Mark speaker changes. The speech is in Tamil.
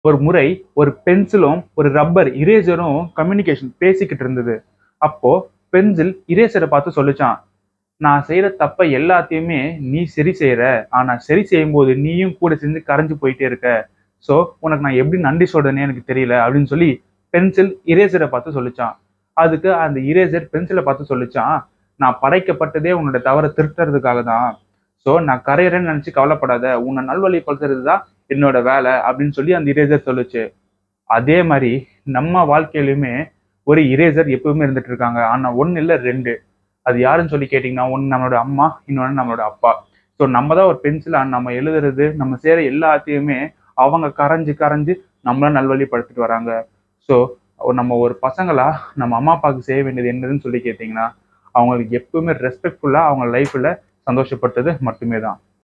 Speaker 1: ஒரு முறை ஒரு பென்சிலும் ஒரு ரப்பர் இரேசரும் கம்யூனிகேஷன் பேசிக்கிட்டு இருந்தது அப்போ பென்சில் இரேசரை பார்த்து சொல்லிச்சான் நான் செய்யற தப்ப எல்லாத்தையுமே நீ சரி செய்யற ஆனா சரி செய்யும் போது நீயும் கூட செஞ்சு கரைஞ்சு போயிட்டே இருக்க சோ உனக்கு நான் எப்படி நன்றி சொல்றேனே எனக்கு தெரியல அப்படின்னு சொல்லி பென்சில் இரேசரை பார்த்து சொல்லிச்சான் அதுக்கு அந்த இரேசர் பென்சிலை பார்த்து சொல்லிச்சான் நான் படைக்கப்பட்டதே உன்னோட தவறை திருத்துறதுக்காக தான் ஸோ நான் கரையிறேன்னு நினைச்சு கவலைப்படாத உன்னை நல்வழிப்படுத்துறது தான் என்னோட வேலை அப்படின்னு சொல்லி அந்த இரேசர் சொல்லுச்சு அதே மாதிரி நம்ம வாழ்க்கையிலுமே ஒரு இரேசர் எப்பவுமே இருந்துட்டு இருக்காங்க ஆனா ஒன்னு இல்ல ரெண்டு அது யாருன்னு சொல்லி கேட்டிங்கன்னா ஒன்று நம்மளோட அம்மா இன்னொன்று நம்மளோட அப்பா ஸோ நம்ம தான் ஒரு பென்சிலா நம்ம எழுதுறது நம்ம செய்கிற எல்லாத்தையுமே அவங்க கரைஞ்சு கரைஞ்சு நம்மள நல்வழிப்படுத்திட்டு வராங்க ஸோ நம்ம ஒரு பசங்களா நம்ம அம்மா அப்பாவுக்கு செய்ய வேண்டியது என்னதுன்னு சொல்லி கேட்டிங்கன்னா அவங்களுக்கு எப்பவுமே ரெஸ்பெக்ட்ஃபுல்லாக அவங்க லைஃப்பில் சந்தோஷப்படுத்துறது மட்டுமே தான்